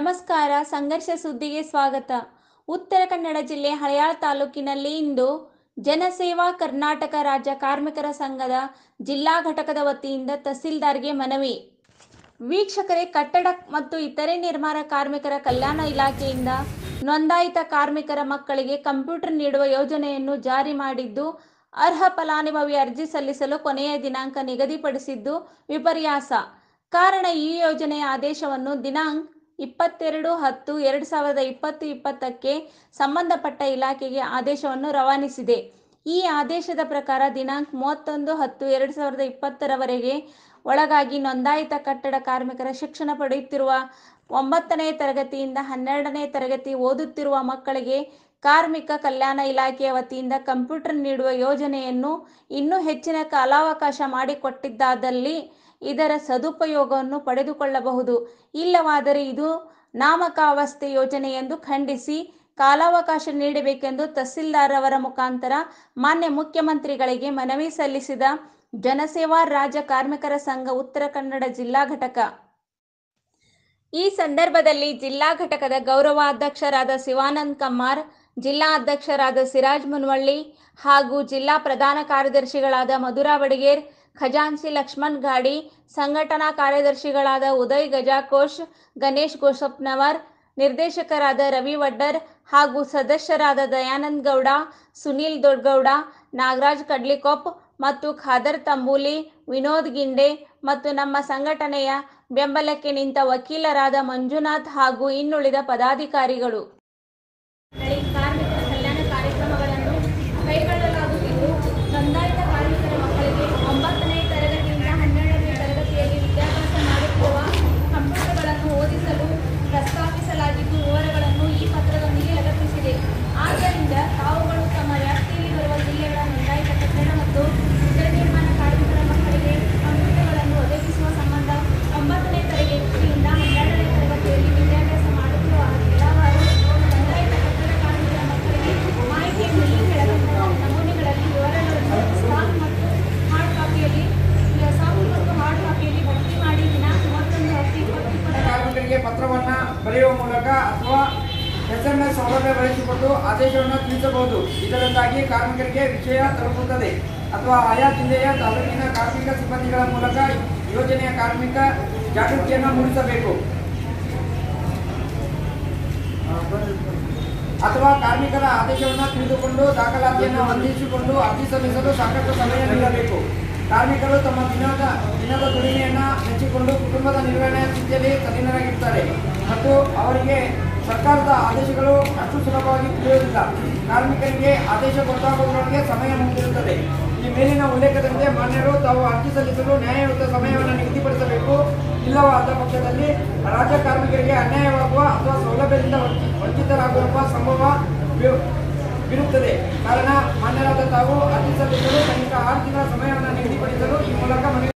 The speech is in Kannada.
ನಮಸ್ಕಾರ ಸಂಘರ್ಷ ಸುದ್ದಿಗೆ ಸ್ವಾಗತ ಉತ್ತರ ಕನ್ನಡ ಜಿಲ್ಲೆ ಹಳೆಯಾಳ ತಾಲೂಕಿನಲ್ಲಿ ಇಂದು ಜನಸೇವಾ ಕರ್ನಾಟಕ ರಾಜ್ಯ ಕಾರ್ಮಿಕರ ಸಂಘದ ಜಿಲ್ಲಾ ಘಟಕದ ವತಿಯಿಂದ ತಹಸೀಲ್ದಾರ್ಗೆ ಮನವಿ ವೀಕ್ಷಕರೇ ಕಟ್ಟಡ ಮತ್ತು ಇತರೆ ನಿರ್ಮಾಣ ಕಾರ್ಮಿಕರ ಕಲ್ಯಾಣ ಇಲಾಖೆಯಿಂದ ನೋಂದಾಯಿತ ಕಾರ್ಮಿಕರ ಮಕ್ಕಳಿಗೆ ಕಂಪ್ಯೂಟರ್ ನೀಡುವ ಯೋಜನೆಯನ್ನು ಜಾರಿ ಮಾಡಿದ್ದು ಅರ್ಹ ಫಲಾನುಭವಿ ಅರ್ಜಿ ಸಲ್ಲಿಸಲು ಕೊನೆಯ ದಿನಾಂಕ ನಿಗದಿಪಡಿಸಿದ್ದು ವಿಪರ್ಯಾಸ ಕಾರಣ ಈ ಯೋಜನೆಯ ಆದೇಶವನ್ನು ದಿನಾಂಕ ಇಪ್ಪತ್ತೆರಡು ಹತ್ತು ಎರಡು ಸಾವಿರದ ಇಪ್ಪತ್ತು ಇಪ್ಪತ್ತಕ್ಕೆ ಸಂಬಂಧಪಟ್ಟ ಇಲಾಖೆಗೆ ಆದೇಶವನ್ನು ರವಾನಿಸಿದೆ ಈ ಆದೇಶದ ಪ್ರಕಾರ ದಿನಾಂಕ ಮೂವತ್ತೊಂದು ಹತ್ತು ಎರಡು ಸಾವಿರದ ಇಪ್ಪತ್ತರವರೆಗೆ ಒಳಗಾಗಿ ನೋಂದಾಯಿತ ಕಟ್ಟಡ ಕಾರ್ಮಿಕರ ಶಿಕ್ಷಣ ಪಡೆಯುತ್ತಿರುವ ಒಂಬತ್ತನೇ ತರಗತಿಯಿಂದ ಹನ್ನೆರಡನೇ ತರಗತಿ ಓದುತ್ತಿರುವ ಮಕ್ಕಳಿಗೆ ಕಾರ್ಮಿಕ ಕಲ್ಯಾಣ ಇಲಾಖೆಯ ವತಿಯಿಂದ ಕಂಪ್ಯೂಟರ್ ನೀಡುವ ಯೋಜನೆಯನ್ನು ಇನ್ನೂ ಹೆಚ್ಚಿನ ಕಾಲಾವಕಾಶ ಮಾಡಿಕೊಟ್ಟಿದ್ದಾದಲ್ಲಿ ಇದರ ಸದುಪಯೋಗವನ್ನು ಪಡೆದುಕೊಳ್ಳಬಹುದು ಇಲ್ಲವಾದರೆ ಇದು ನಾಮಕಾವಸ್ಥೆ ಯೋಜನೆ ಎಂದು ಖಂಡಿಸಿ ಕಾಲಾವಕಾಶ ನೀಡಬೇಕೆಂದು ತಹಸೀಲ್ದಾರ್ ಅವರ ಮುಖಾಂತರ ಮಾನ್ಯ ಮುಖ್ಯಮಂತ್ರಿಗಳಿಗೆ ಮನವಿ ಸಲ್ಲಿಸಿದ ಜನಸೇವಾ ರಾಜ್ಯ ಕಾರ್ಮಿಕರ ಸಂಘ ಉತ್ತರ ಕನ್ನಡ ಜಿಲ್ಲಾ ಘಟಕ ಈ ಸಂದರ್ಭದಲ್ಲಿ ಜಿಲ್ಲಾ ಘಟಕದ ಗೌರವಾಧ್ಯಕ್ಷರಾದ ಶಿವಾನಂದ್ ಕಮ್ಮಾರ್ ಜಿಲ್ಲಾ ಅಧ್ಯಕ್ಷರಾದ ಸಿರಾಜ್ ಮುನ್ವಳ್ಳಿ ಹಾಗೂ ಜಿಲ್ಲಾ ಪ್ರಧಾನ ಕಾರ್ಯದರ್ಶಿಗಳಾದ ಮಧುರಾ ಬಡಿಗೇರ್ ಖಜಾನ್ಸಿ ಲಕ್ಷ್ಮಣ್ ಗಾಡಿ ಸಂಘಟನಾ ಕಾರ್ಯದರ್ಶಿಗಳಾದ ಉದಯ್ ಗಜಾಕೋಶ್ ಗಣೇಶ್ ಗೋಸಪ್ನವರ್ ನಿರ್ದೇಶಕರಾದ ರವಿ ವಡ್ಡರ್ ಹಾಗೂ ಸದಸ್ಯರಾದ ದಯಾನಂದ್ ಗೌಡ ಸುನೀಲ್ ದೊಡ್ಗೌಡ ನಾಗರಾಜ್ ಕಡ್ಲಿಕೊಪ್ ಮತ್ತು ಖಾದರ್ ತಂಬೂಲಿ ವಿನೋದ್ ಗಿಂಡೆ ಮತ್ತು ನಮ್ಮ ಸಂಘಟನೆಯ ಬೆಂಬಲಕ್ಕೆ ನಿಂತ ವಕೀಲರಾದ ಮಂಜುನಾಥ್ ಹಾಗೂ ಇನ್ನುಳಿದ ಪದಾಧಿಕಾರಿಗಳು ಕಾರ್ಮಿಕರ ಕಲ್ಯಾಣ ಕಾರ್ಯಕ್ರಮಗಳನ್ನು ಕೈಗೊಳ್ಳಲಾಗುತ್ತಿದ್ದು ನೋಂದಾಯಿತ ಕಾರ್ಮಿಕರ ಮಕ್ಕಳಿಗೆ ಒಂಬತ್ತನೇ ತರಗತಿಯಿಂದ ಹನ್ನೆರಡನೇ ತರಗತಿಯಲ್ಲಿ ವಿದ್ಯಾಭ್ಯಾಸ ಮಾಡುತ್ತಿರುವ ಕಂಪ್ಯೂಟರ್ಗಳನ್ನು ಓದಿಸಲು ಪ್ರಸ್ತಾಪಿಸಲಾಗಿದ್ದು ವಿವರಗಳನ್ನು ಈ ಪತ್ರದೊಂದಿಗೆ ಲಗತ್ತಿಸಿದೆ ಆದ್ದರಿಂದ ತಾವುಗಳು ತಮ್ಮ ವ್ಯಾಪ್ತಿಯಲ್ಲಿ ಬರುವ ಜಿಲ್ಲೆಗಳ ನೋಂದಾಯಿತ ಕಟ್ಟಡ ಮತ್ತು ಇತರ ನಿರ್ಮಾಣ ಕಾರ್ಮಿಕರ ಮಕ್ಕಳಿಗೆ ಕಂಪ್ಯೂಟರ್ಗಳನ್ನು ಒದಗಿಸುವ ಸಂಬಂಧ ಒಂಬತ್ತನೇ ತರಗತಿಯಿಂದ ಹನ್ನೆರಡನೇ ತರಗತಿಯಲ್ಲಿ ವಿದ್ಯಾಭ್ಯಾಸ ಮಾಡುತ್ತಿರುವ ಜಿಲ್ಲಾವಾರು ನೋಂದಾಯಿತ ಕಟ್ಟಡ ಕಾರ್ಮಿಕರ ಮಕ್ಕಳಿಗೆ ಮಾಹಿತಿಯನ್ನು ಈ ಕೆಳಕಂಡ ನಮೂನೆಗಳಲ್ಲಿ ವಿವರಗಳನ್ನು ಸಾಫ್ಟ್ ಮತ್ತು ಹಾರ್ಡ್ ಕಾಪಿಯಲ್ಲಿ ಸಾಫ್ಟ್ ಮತ್ತು ಹಾರ್ಡ್ ಕಾಪಿಯಲ್ಲಿ ಭರ್ತಿ ಮಾಡಿ ದಿನಾಂಕ ಮೂವತ್ತೊಂದು ಹತ್ತು ಇಪ್ಪತ್ತು ಇಪ್ಪತ್ತು ಕಾರ್ಮಿಕರಿಗೆ ಪತ್ರವನ್ನ ಬರೆಯುವ ಮೂಲಕ ಅಥವಾ ಎಸ್ಎಂಎಸ್ ಸೌಲಭ್ಯ ಬಳಸಿಕೊಂಡು ಆದೇಶವನ್ನು ತಿಳಿಸಬಹುದು ಇದರಿಂದಾಗಿ ಕಾರ್ಮಿಕರಿಗೆ ವಿಷಯ ತಲುಪುತ್ತದೆ ಅಥವಾ ಆಯಾ ಜಿಲ್ಲೆಯ ತಾಲೂಕಿನ ಕಾರ್ಮಿಕ ಸಿಬ್ಬಂದಿಗಳ ಮೂಲಕ ಯೋಜನೆಯ ಕಾರ್ಮಿಕ ಜಾಗೃತಿಯನ್ನು ಮೂಡಿಸಬೇಕು ಅಥವಾ ಕಾರ್ಮಿಕರ ಆದೇಶವನ್ನು ತಿಳಿದುಕೊಂಡು ದಾಖಲಾತಿಯನ್ನು ಹೊಂದಿಸಿಕೊಂಡು ಅರ್ಜಿ ಸಲ್ಲಿಸಲು ಸಾಕಷ್ಟು ಸಮಯ ನೀಡಬೇಕು ಕಾರ್ಮಿಕರು ತಮ್ಮ ದಿನದ ದಿನದ ದುಡಿಮೆಯನ್ನು ಹೆಚ್ಚಿಕೊಂಡು ಕುಟುಂಬದ ನಿರ್ವಹಣೆಯ ಸ್ಥಿತಿಯಲ್ಲಿ ತಲ್ಲೀನರಾಗಿರ್ತಾರೆ ಮತ್ತು ಅವರಿಗೆ ಸರ್ಕಾರದ ಆದೇಶಗಳು ಅಷ್ಟು ಸುಲಭವಾಗಿ ತಿಳಿಯುವುದಿಲ್ಲ ಕಾರ್ಮಿಕರಿಗೆ ಆದೇಶ ಗೊತ್ತಾಗುವುದರೊಳಗೆ ಸಮಯ ಮುಗಿದಿರುತ್ತದೆ ಈ ಮೇಲಿನ ಉಲ್ಲೇಖದಂತೆ ಮಾನ್ಯರು ತಾವು ಅರ್ಜಿ ಸಲ್ಲಿಸಲು ನ್ಯಾಯಯುತ ಸಮಯವನ್ನು ನಿಗದಿಪಡಿಸಬೇಕು ಇಲ್ಲವಾದ ಪಕ್ಷದಲ್ಲಿ ರಾಜ್ಯ ಕಾರ್ಮಿಕರಿಗೆ ಅನ್ಯಾಯವಾಗುವ ಅಥವಾ ಸೌಲಭ್ಯದಿಂದ ವಂಚಿ- ವಂಚಿತರಾಗುವ ಸಂಭವ ವಿ- ಇರುತ್ತದೆ ಕಾರಣ ಮಾನ್ಯರಾದ ತಾವು ಅರ್ಜಿ ಸಲ್ಲಿಸಲು ಕನಿಷ್ಠ ಆರು ದಿನ ಸಮಯವನ್ನು ನಿಗದಿಪಡಿಸಲು ಈ ಮೂಲಕ ಮನವಿ